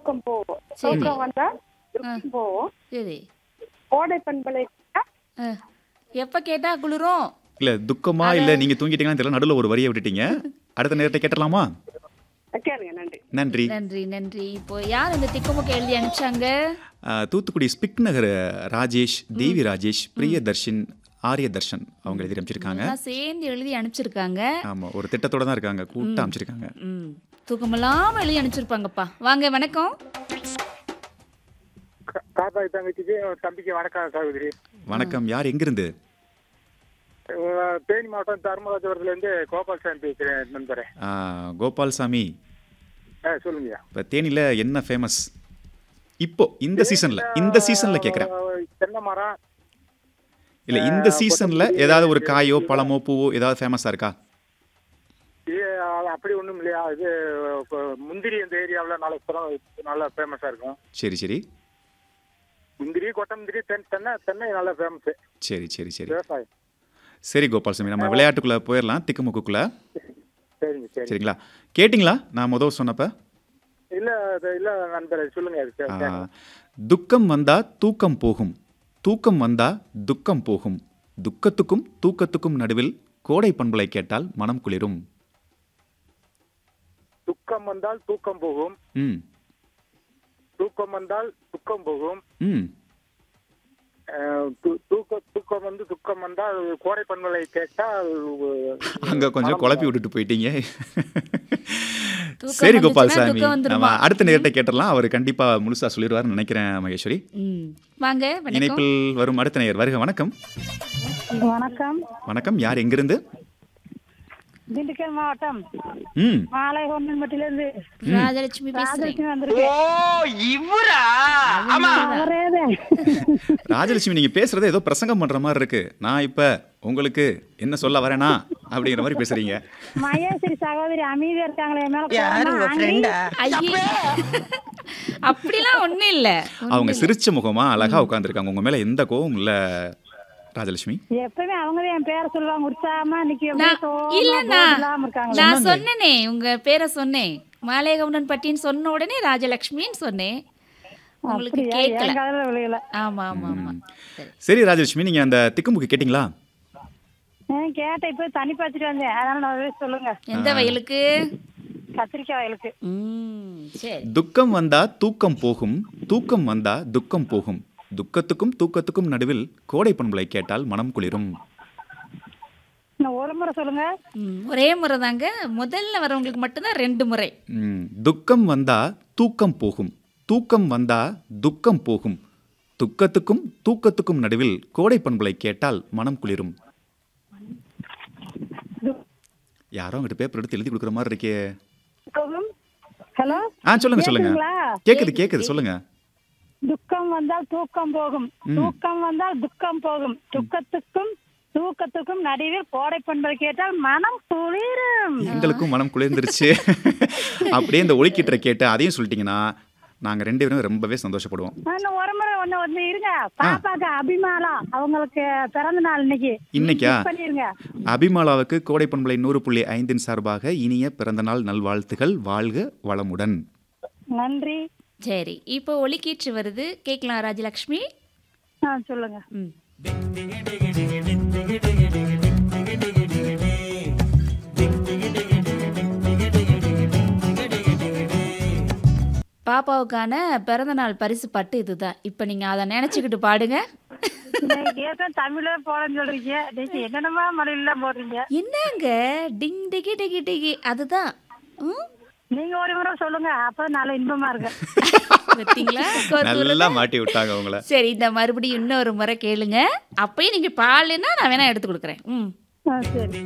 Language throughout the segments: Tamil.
தூக்கம் போகும் சரி. தூக்கம் வந்தா தூக்கம் போகும் சரி கோடை பண்பலை ஆ. எப்ப கேட்டா குளிரும் இல்ல துக்கமா இல்ல நீங்க தூங்கிட்டீங்கன்னு தெரியல நடுவுல ஒரு வரியை விட்டுட்டீங்க அடுத்த நேரத்தை கேட்டலாமா கேளுங்க நன்றி நன்றி நன்றி நன்றி இப்போ யார் இந்த திக்குமுக்கு எழுதி அனுப்பிச்சாங்க ஆ, தூத்துக்குடி ஸ்பிக் நகர் ராஜேஷ் தேவி ராஜேஷ் பிரியதர்ஷன் ஆரிய தர்ஷன் அவங்க எழுதி அமைச்சிருக்காங்க எல்லாம் சேர்ந்து எழுதி அனுப்பிச்சிருக்காங்க ஆமா ஒரு திட்டத்தோட தான் இருக்காங்க கூட்டா அமைச்சிருக்காங்க ம் தூக்கமில்லாம எழுதி அனுப்பிச்சிருப்பாங்கப்பா வாங்க வணக்கம் தாத்தா தங்கச்சிக்கு தம்பிக்கு வணக்கம் சகோதரி வணக்கம் யார் எங்கிருந்து அஹ் தேனி மாவட்டம் தர்மராஜபுரத்துல இருந்து கோபால்சாமி பேசுறேன் நண்பரே ஆ, கோபால்சாமி ஆ சொல்லுங்கய்யா இப்போ தேனியில் என்ன ஃபேமஸ் இப்போ இந்த சீசன்ல இந்த சீசன்ல கேட்குறேன் அஹ் தென்னை மரம் இல்ல இந்த சீசன்ல ஏதாவது ஒரு காயோ பழமோ பூவோ ஏதாவது ஃபேமஸா இருக்கா இது அஹ் அப்படி ஒண்ணும் இல்லையா இது இப்ப முந்திரி இந்த ஏரியாவில் நல்ல சுரம் நல்லா ஃபேமஸா இருக்கும் சரி சரி முந்திரி கொட்டமுந்திரி தென் தென்னை தென்னை நல்லா ஃபேமஸ் சரி சரி சரி விவசாயம் சரி கோபால்சாமி நம்ம விளையாட்டுக்குள்ள போயிடலாம் திக்குமுக்குக்குள்ள சரிங்க சரி சரிங்களா கேட்டிங்களா நான் முதல் சொன்னப்ப இல்ல அது இல்ல நண்பரே சொல்லுங்க அது ஆ, கேட்கலாம். துக்கம் வந்தா தூக்கம் போகும் தூக்கம் வந்தா துக்கம் போகும் துக்கத்துக்கும் தூக்கத்துக்கும் நடுவில் கோடை பண்பலை கேட்டால் மனம் குளிரும் துக்கம் வந்தால் தூக்கம் போகும் ம் தூக்கம் வந்தால் துக்கம் போகும் ம் அஹ் து- தூக்க தூக்கம் வந்து துக்கம் வந்தால் கோடை பண்பலை கேட்டால் அங்க கொஞ்சம் மனம் குழப்பி விட்டுட்டு போயிட்டீங்க தூக்கம் சரி வந்துச்சுன்னா கோபால்சாமி தூக்கம் வந்துருமா? நம்ம அடுத்த நேரத்தை கேட்டலாம் அவர் கண்டிப்பா முழுசா சொல்லிடுவாருன்னு நினைக்கிறேன் மகேஸ்வரி ம் வாங்க வணக்கம் இணைப்பில் வரும் அடுத்த நேயர் வருக வணக்கம் வணக்கம் வணக்கம் யார் எங்கிருந்து திண்டுக்கல் மாவட்டம் ம் மாலை ஹோமன்பட்டியிலிருந்து ராஜலட்சுமி பேசுறேன் ராஜலட்சுமி வந்திருக்கேன் அவரேதான். ராஜலட்சுமி நீங்க பேசுறது ஏதோ பிரசங்கம் பண்ற மாதிரி இருக்கு நான் இப்ப உங்களுக்கு என்ன சொல்ல வரேனா அப்படிங்கிற மாதிரி பேசுறீங்க மகேஸ்வரி சகோதரி அமைதியா இருக்காங்களே என் மேல யாரு கோவமா? உங்க ஃப்ரெண்டா ஐயே அப்படிலாம் ஒண்ணும் இல்ல அவங்க சிரிச்ச முகமா அழகா உட்காந்துருக்காங்க உங்க மேல எந்த கோவம் இல்ல ராஜலட்சுமி எப்பவுமே அவங்கதான் என் பேரை சொல்லுவாங்க உற்சாகமா இன்னைக்கு நான் அப்படியே சோகமா, இல்லண்ணா போர் இல்லாம இருக்காங்களே. நான் சொன்னனே உங்க பேரை சொன்னேன் மாலேகவுண்டன் பட்டின்னு சொன்ன உடனே ராஜலட்சுமின்னு சொன்னேன் உங்களுக்கு அப்படியா? கேட்கல என் காதுல விழுகல ஆமா ஆமா ஆமா சரி சரி ராஜலட்சுமி நீங்க அந்த திக்குமுக்கு கேட்டிங்களா நான் கேட்டேன் இப்ப தண்ணி பாய்ச்சிட்டு வந்தேன் அதனால நான் அதே சொல்லுங்க எந்த வயலுக்கு கத்திரிக்காய் வயலுக்கு ம் சரி துக்கம் வந்தா தூக்கம் போகும் தூக்கம் வந்தா துக்கம் போகும் துக்கத்துக்கும் தூக்கத்துக்கும் நடுவில் கோடை பண்பலை கேட்டால் மனம் குளிரும் இன்னும் ஒரு முறை சொல்லுங்க ம், ஒரே முறை தாங்க முதல்ல வரவங்களுக்கு மட்டும்தான் ரெண்டு முறை ம், துக்கம் வந்தா தூக்கம் போகும் தூக்கம் வந்தா துக்கம் போகும் துக்கத்துக்கும் தூக்கத்துக்கும் நடுவில் கோடை பண்பலை கேட்டால் மனம் குளிரும் யாரோ அங்கிட்ட பேப்பர் எடுத்து எழுதி கொடுக்குற மாதிரி இருக்கே ஹலோ ஆ சொல்லுங்க சொல்லுங்க கேக்குதுங்களா? கேக்குது கேக்குது சொல்லுங்க துக்கம் வந்தால் தூக்கம் போகும் தூக்கம் வந்தால் துக்கம் போகும் துக்கத்துக்கும் தூக்கத்துக்கும் நடுவில் கோடை பண்பை கேட்டால் மனம் குளிரும் எங்களுக்கும் மனம் குளிர்ந்துருச்சு அப்படியே இந்த ஒலிக்கிட்ட கேட்டு அதையும் சொல்லிட்டீங்கன்னா நாங்க ரெண்டு பேரும் ரொம்பவே சந்தோஷப்படுவோம் இன்னும் ஒரு முறை ஒண்ணு வந்து இருங்க பாப்பாக்கு அபிமாலா அவங்களுக்கு பிறந்த நாள் இன்னைக்கு இன்னைக்கா Miss பண்ணிருங்க அபிமாலாவுக்கு கோடை பண்பலை நூறு புள்ளி ஐந்தின் சார்பாக இனிய பிறந்தநாள் நல்வாழ்த்துகள் வாழ்க வளமுடன் நன்றி சரி இப்போ ஒலிக்கீற்று வருது கேட்கலாம் ராஜலட்சுமி ஆ சொல்லுங்க ம் பாப்பாவுக்கான பிறந்தநாள் பரிசு பட்டு இதுதான் இப்போ நீங்க அதை நினைச்சுக்கிட்டு பாடுங்க இன்னைக்கு ஏற்கனவே தமிழே போடன்னு சொல்றீங்க நீங்க என்னென்னமா மொழியில போடுறீங்க என்னங்க டிங் டிகி டிகி டிகி அதுதான் ம் நீங்க ஒரு முறை சொல்லுங்க அப்ப நல்ல இன்பமா இருக்கு பார்த்தீங்களா கோர்த்து நல்லா மாட்டி விட்டாங்க உங்களை சரி இந்த மறுபடியும் இன்னொரு முறை கேளுங்க அப்பயும் நீங்க பாடலைன்னா நான் வேணா எடுத்து கொடுக்குறேன் ம் ஆ, சரி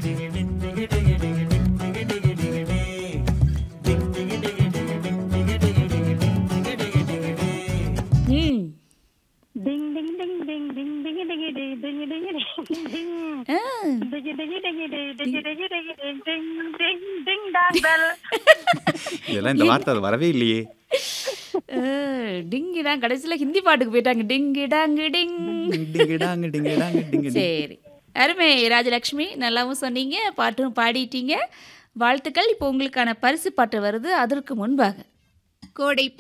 ம் டிங் டிங் டிங் டிங் டிங் டிங் டிங் டிங் டிங் டிங் டிங் டிங் ஆ, டிங்கி டிங்கி டிங்கி டிங்கி டிங்கி டிங்கி டிங்கி டிங் டிங் டிங் டிங் டாங் பெல் இதெல்லாம் இந்த வார்த்தை அது வரவே இல்லையே ஆ, டிங்கி தான் கடைசியில் ஹிந்தி பாட்டுக்கு போயிட்டாங்க டிங்கி டாங்கு டிங் டிங்கிடாங்க டிங்கிடாங்க டிங்கிடி சரி அருமை ராஜலக்ஷ்மி நல்லாவும் சொன்னீங்க பாட்டும் பாடிட்டீங்க வாழ்த்துக்கள் இப்போ உங்களுக்கான பரிசு பாட்டு வருது அதற்கு முன்பாக கோடை